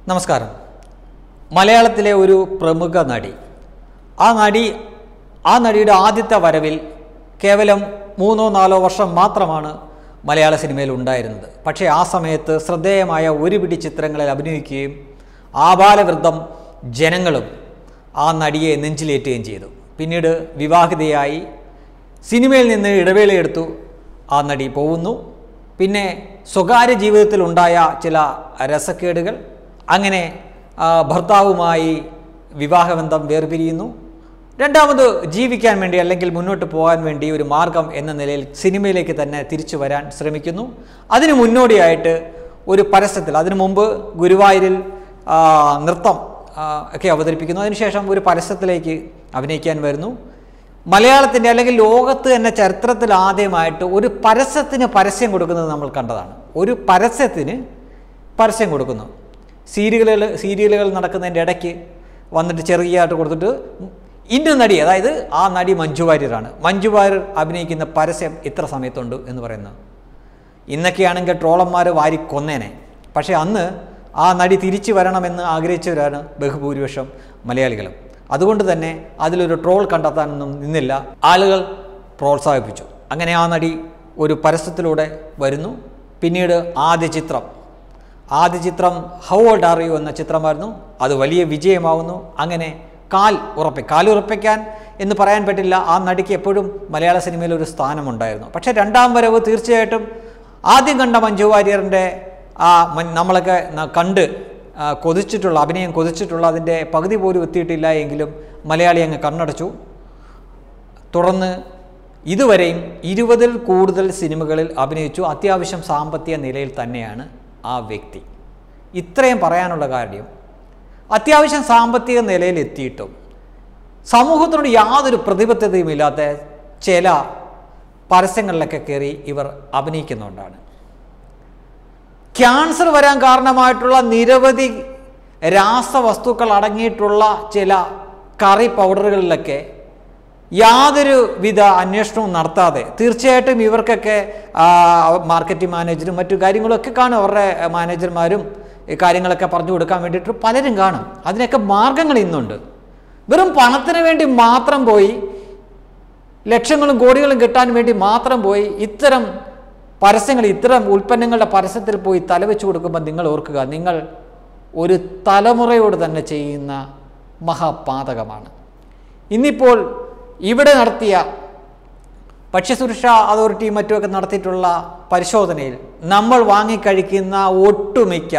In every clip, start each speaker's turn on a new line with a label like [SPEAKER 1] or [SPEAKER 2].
[SPEAKER 1] നമസ്കാരം മലയാളത്തിലെ ഒരു പ്രമുഖ നടി ആ നടി ആ നടിയുടെ ആദ്യത്തെ വരവിൽ കേവലം മൂന്നോ നാലോ വർഷം മാത്രമാണ് മലയാള സിനിമയിൽ ഉണ്ടായിരുന്നത് പക്ഷേ ആ സമയത്ത് ശ്രദ്ധേയമായ ഒരു പിടി ചിത്രങ്ങളിൽ അഭിനയിക്കുകയും ആബാലവൃദ്ധം ജനങ്ങളും ആ നടിയെ നെഞ്ചിലേറ്റുകയും ചെയ്തു പിന്നീട് വിവാഹിതയായി സിനിമയിൽ നിന്ന് ഇടവേളയെടുത്തു ആ നടി പോകുന്നു പിന്നെ സ്വകാര്യ ജീവിതത്തിലുണ്ടായ ചില രസക്കേടുകൾ അങ്ങനെ ആ, ഭർത്താവുമായി വിവാഹബന്ധം വേർപിരിയുന്നു രണ്ടാമത് ജീവിക്കാൻ വേണ്ടി അല്ലെങ്കിൽ മുന്നോട്ട് പോകാൻ വേണ്ടി ഒരു മാർഗം എന്ന നിലയിൽ സിനിമയിലേക്ക് തന്നെ തിരിച്ചു വരാൻ ശ്രമിക്കുന്നു അതിന് മുന്നോടിയായിട്ട് ഒരു പരസ്യത്തിൽ അതിനു മുമ്പ് ഗുരുവായൂരിൽ ആ, നൃത്തം ആ, ഒക്കെ അവതരിപ്പിക്കുന്നു അതിനുശേഷം ഒരു പരസ്യത്തിലേക്ക് അഭിനയിക്കാൻ വരുന്നു മലയാളത്തിൻ്റെ അല്ലെങ്കിൽ ലോകത്ത് തന്നെ ചരിത്രത്തിൽ ആദ്യമായിട്ട് ഒരു പരസ്യത്തിന് പരസ്യം കൊടുക്കുന്നത് നമ്മൾ കണ്ടതാണ് ഒരു പരസ്യത്തിന് പരസ്യം കൊടുക്കുന്നു സീരിയലുകൾ സീരിയലുകൾ നടക്കുന്നതിൻ്റെ ഇടയ്ക്ക് വന്നിട്ട് ചെറിയതായിട്ട് കൊടുത്തിട്ട് ഇന്ന നടി അതായത് ആ നടി മഞ്ജു വാര്യരാണ് മഞ്ജു വാര്യർ അഭിനയിക്കുന്ന പരസ്യം ഇത്ര സമയത്തുണ്ട് എന്ന് പറയുന്നത് ഇന്നൊക്കെയാണെങ്കിൽ ട്രോളന്മാർ വാരി കൊന്നേനെ പക്ഷേ അന്ന് ആ നടി തിരിച്ചു വരണമെന്ന് ആഗ്രഹിച്ചവരാണ് ബഹുഭൂരിപക്ഷം മലയാളികളും അതുകൊണ്ട് തന്നെ അതിലൊരു ട്രോൾ കണ്ടെത്താനൊന്നും നിന്നില്ല ആളുകൾ പ്രോത്സാഹിപ്പിച്ചു അങ്ങനെ ആ നടി ഒരു പരസ്യത്തിലൂടെ വരുന്നു പിന്നീട് ആദ്യ ചിത്രം ആദ്യ ചിത്രം ഹൗ ഓൾഡ് ആർ യു എന്ന ചിത്രമായിരുന്നു അത് വലിയ വിജയമാവുന്നു അങ്ങനെ കാൽ ഉറപ്പി കാൽ ഉറപ്പിക്കാൻ എന്ന് പറയാൻ പറ്റില്ല ആ നടിക്ക് എപ്പോഴും മലയാള സിനിമയിൽ ഒരു സ്ഥാനമുണ്ടായിരുന്നു പക്ഷേ രണ്ടാം വരവ് തീർച്ചയായിട്ടും ആദ്യം കണ്ട മഞ്ജു വാര്യറിൻ്റെ ആ മൻ- നമ്മളൊക്കെ ന- കണ്ട് ആ, കൊതിച്ചിട്ടുള്ള അഭിനയം കൊതിച്ചിട്ടുള്ള അതിൻ്റെ പകുതി പോലും എത്തിയിട്ടില്ല എങ്കിലും മലയാളി അങ്ങ് കണ്ണടച്ചു തുടർന്ന് ഇതുവരെയും ഇരുപതിൽ കൂടുതൽ സിനിമകളിൽ അഭിനയിച്ചു അത്യാവശ്യം സാമ്പത്തിക നിലയിൽ തന്നെയാണ് ആ വ്യക്തി ഇത്രയും പറയാനുള്ള കാര്യം അത്യാവശ്യം സാമ്പത്തിക നിലയിൽ എത്തിയിട്ടും സമൂഹത്തിനോട് യാതൊരു പ്രതിബദ്ധതയും ഇല്ലാത്ത ചില പരസ്യങ്ങളിലൊക്കെ കയറി ഇവർ അഭിനയിക്കുന്നുകൊണ്ടാണ് ക്യാൻസർ വരാൻ കാരണമായിട്ടുള്ള നിരവധി രാസവസ്തുക്കൾ അടങ്ങിയിട്ടുള്ള ചില കറി പൗഡറുകളിലൊക്കെ യാതൊരു വിധ അന്വേഷണവും നടത്താതെ തീർച്ചയായിട്ടും ഇവർക്കൊക്കെ ആ, മാർക്കറ്റിംഗ് മാനേജരും മറ്റു കാര്യങ്ങളൊക്കെ കാണും അവരുടെ മാനേജർമാരും ഈ കാര്യങ്ങളൊക്കെ പറഞ്ഞു കൊടുക്കാൻ വേണ്ടിയിട്ട് പലരും കാണും അതിനൊക്കെ മാർഗങ്ങൾ ഇന്നുണ്ട് വെറും പണത്തിന് വേണ്ടി മാത്രം പോയി ലക്ഷങ്ങളും കോടികളും കിട്ടാൻ വേണ്ടി മാത്രം പോയി ഇത്തരം പരസ്യങ്ങൾ ഇത്തരം ഉൽപ്പന്നങ്ങളുടെ പരസ്യത്തിൽ പോയി തലവെച്ച് കൊടുക്കുമ്പോൾ നിങ്ങൾ ഓർക്കുക നിങ്ങൾ ഒരു തലമുറയോട് തന്നെ ചെയ്യുന്ന മഹാപാതകമാണ് ഇന്നിപ്പോൾ ഇവിടെ നടത്തിയ ഭക്ഷ്യസുരക്ഷാ അതോറിറ്റിയും മറ്റുമൊക്കെ നടത്തിയിട്ടുള്ള പരിശോധനയിൽ നമ്മൾ വാങ്ങിക്കഴിക്കുന്ന ഒട്ടുമിക്ക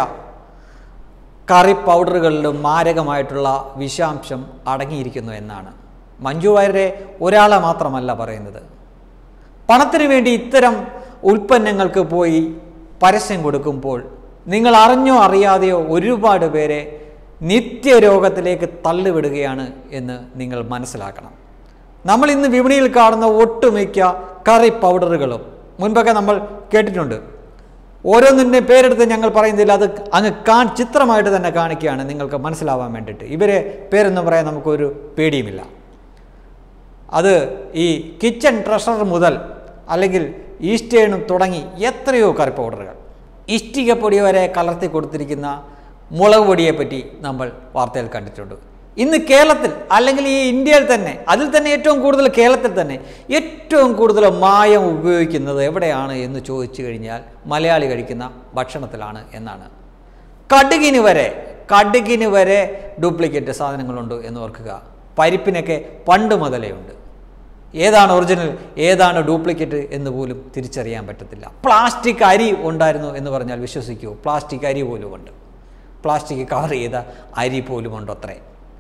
[SPEAKER 1] കറി പൗഡറുകളിലും മാരകമായിട്ടുള്ള വിഷാംശം അടങ്ങിയിരിക്കുന്നു എന്നാണ് മഞ്ജു വാര്യരെ ഒരാളെ മാത്രമല്ല പറയുന്നത് പണത്തിന് വേണ്ടി ഇത്തരം ഉൽപ്പന്നങ്ങൾക്ക് പോയി പരസ്യം കൊടുക്കുമ്പോൾ നിങ്ങൾ അറിഞ്ഞോ അറിയാതെയോ ഒരുപാട് പേരെ നിത്യരോഗത്തിലേക്ക് തള്ളിവിടുകയാണ് എന്ന് നിങ്ങൾ മനസ്സിലാക്കണം നമ്മൾ ഇന്ന് വിപണിയിൽ കാണുന്ന ഒട്ടുമിക്ക കറി പൗഡറുകളും മുൻപൊക്കെ നമ്മൾ കേട്ടിട്ടുണ്ട് ഓരോന്നിൻ്റെ പേരെടുത്ത് ഞങ്ങൾ പറയുന്നില്ല അത് അങ്ങ് കാ ചിത്രമായിട്ട് തന്നെ കാണിക്കുകയാണ് നിങ്ങൾക്ക് മനസ്സിലാവാൻ വേണ്ടിയിട്ട് ഇവരെ പേരെന്ന് പറയാൻ നമുക്കൊരു പേടിയുമില്ല അത് ഈ കിച്ചൺ ട്രഷർ മുതൽ അല്ലെങ്കിൽ ഈസ്റ്റേണും തുടങ്ങി എത്രയോ കറി പൗഡറുകൾ ഇഷ്ടികപ്പൊടി വരെ കലർത്തി കൊടുത്തിരിക്കുന്ന മുളക് പൊടിയെ പറ്റി നമ്മൾ വാർത്തയിൽ കണ്ടിട്ടുണ്ട് ഇന്ന് കേരളത്തിൽ അല്ലെങ്കിൽ ഈ ഇന്ത്യയിൽ തന്നെ അതിൽ തന്നെ ഏറ്റവും കൂടുതൽ കേരളത്തിൽ തന്നെ ഏറ്റവും കൂടുതൽ മായം ഉപയോഗിക്കുന്നത് എവിടെയാണ് എന്ന് ചോദിച്ചു കഴിഞ്ഞാൽ മലയാളി കഴിക്കുന്ന ഭക്ഷണത്തിലാണ് എന്നാണ് കടുകിന് വരെ കടുകിന് വരെ ഡ്യൂപ്ലിക്കേറ്റ് സാധനങ്ങളുണ്ട് എന്ന് ഓർക്കുക പരിപ്പിനൊക്കെ പണ്ട് മുതലേ ഉണ്ട് ഏതാണ് ഒറിജിനൽ ഏതാണ് ഡ്യൂപ്ലിക്കേറ്റ് എന്ന് പോലും തിരിച്ചറിയാൻ പറ്റത്തില്ല പ്ലാസ്റ്റിക് അരി ഉണ്ടായിരുന്നു എന്ന് പറഞ്ഞാൽ വിശ്വസിക്കൂ പ്ലാസ്റ്റിക് അരി പോലും ഉണ്ട് പ്ലാസ്റ്റിക് കവർ ചെയ്ത അരി പോലും ഉണ്ട് അത്രേ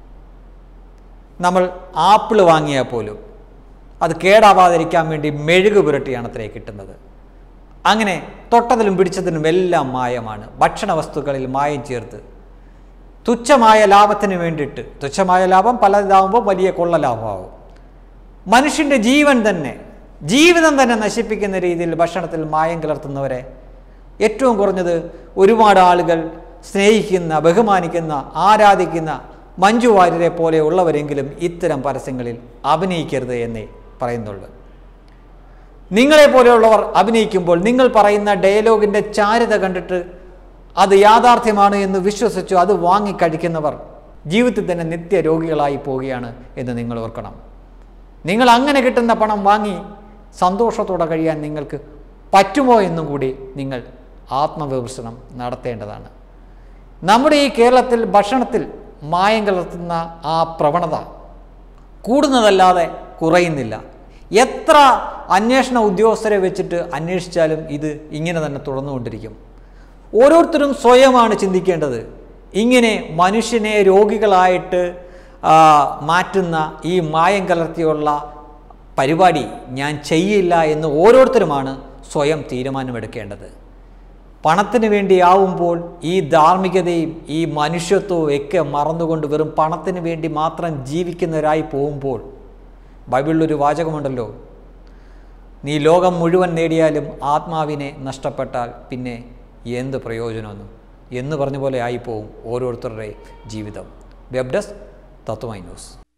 [SPEAKER 1] നമ്മൾ ആപ്പിൾ വാങ്ങിയാൽ പോലും അത് കേടാവാതിരിക്കാൻ വേണ്ടി മെഴുക് പുരട്ടിയാണ് അത്രേ കിട്ടുന്നത് അങ്ങനെ തൊട്ടതിലും പിടിച്ചതിനും എല്ലാം മായമാണ് ഭക്ഷണ വസ്തുക്കളിൽ മായം ചേർത്ത് തുച്ഛമായ ലാഭത്തിന് വേണ്ടിയിട്ട് തുച്ഛമായ ലാഭം പലതാവുമ്പോൾ വലിയ കൊള്ള ലാഭമാവും മനുഷ്യൻ്റെ ജീവൻ തന്നെ ജീവിതം തന്നെ നശിപ്പിക്കുന്ന രീതിയിൽ ഭക്ഷണത്തിൽ മായം കലർത്തുന്നവരെ ഏറ്റവും കുറഞ്ഞത് ഒരുപാട് ആളുകൾ സ്നേഹിക്കുന്ന ബഹുമാനിക്കുന്ന ആരാധിക്കുന്ന മഞ്ജു വാര്യരെ പോലെയുള്ളവരെങ്കിലും ഇത്തരം പരസ്യങ്ങളിൽ അഭിനയിക്കരുത് എന്നേ പറയുന്നുള്ളൂ നിങ്ങളെ പോലെയുള്ളവർ അഭിനയിക്കുമ്പോൾ നിങ്ങൾ പറയുന്ന ഡയലോഗിൻ്റെ ചാരുത കണ്ടിട്ട് അത് യാഥാർത്ഥ്യമാണ് എന്ന് വിശ്വസിച്ചു അത് വാങ്ങിക്കഴിക്കുന്നവർ ജീവിതത്തിൽ തന്നെ നിത്യ രോഗികളായി പോവുകയാണ് എന്ന് നിങ്ങൾ ഓർക്കണം നിങ്ങൾ അങ്ങനെ കിട്ടുന്ന പണം വാങ്ങി സന്തോഷത്തോടെ കഴിയാൻ നിങ്ങൾക്ക് പറ്റുമോ എന്നും കൂടി നിങ്ങൾ ആത്മവിമർശനം നടത്തേണ്ടതാണ് നമ്മുടെ ഈ കേരളത്തിൽ ഭക്ഷണത്തിൽ മായം കലർത്തുന്ന ആ പ്രവണത കൂടുന്നതല്ലാതെ കുറയുന്നില്ല എത്ര അന്വേഷണ ഉദ്യോഗസ്ഥരെ വെച്ചിട്ട് അന്വേഷിച്ചാലും ഇത് ഇങ്ങനെ തന്നെ തുടർന്നുകൊണ്ടിരിക്കും ഓരോരുത്തരും സ്വയമാണ് ചിന്തിക്കേണ്ടത് ഇങ്ങനെ മനുഷ്യനെ രോഗികളായിട്ട് ആ, മാറ്റുന്ന ഈ മായം കലർത്തിയുള്ള പരിപാടി ഞാൻ ചെയ്യില്ല എന്ന് ഓരോരുത്തരുമാണ് സ്വയം തീരുമാനമെടുക്കേണ്ടത് പണത്തിന് വേണ്ടിയാവുമ്പോൾ ഈ ധാർമ്മികതയും ഈ മനുഷ്യത്വവും ഒക്കെ മറന്നുകൊണ്ട് വെറും പണത്തിന് വേണ്ടി മാത്രം ജീവിക്കുന്നവരായി പോകുമ്പോൾ ബൈബിളിലൊരു വാചകമുണ്ടല്ലോ നീ ലോകം മുഴുവൻ നേടിയാലും ആത്മാവിനെ നഷ്ടപ്പെട്ടാൽ പിന്നെ എന്ത് പ്രയോജനമെന്നും എന്ന് പറഞ്ഞ പോലെ ആയിപ്പോവും ഓരോരുത്തരുടെ ജീവിതം വെബ് ഡെസ്ക് തത്വമൈ ന്യൂസ്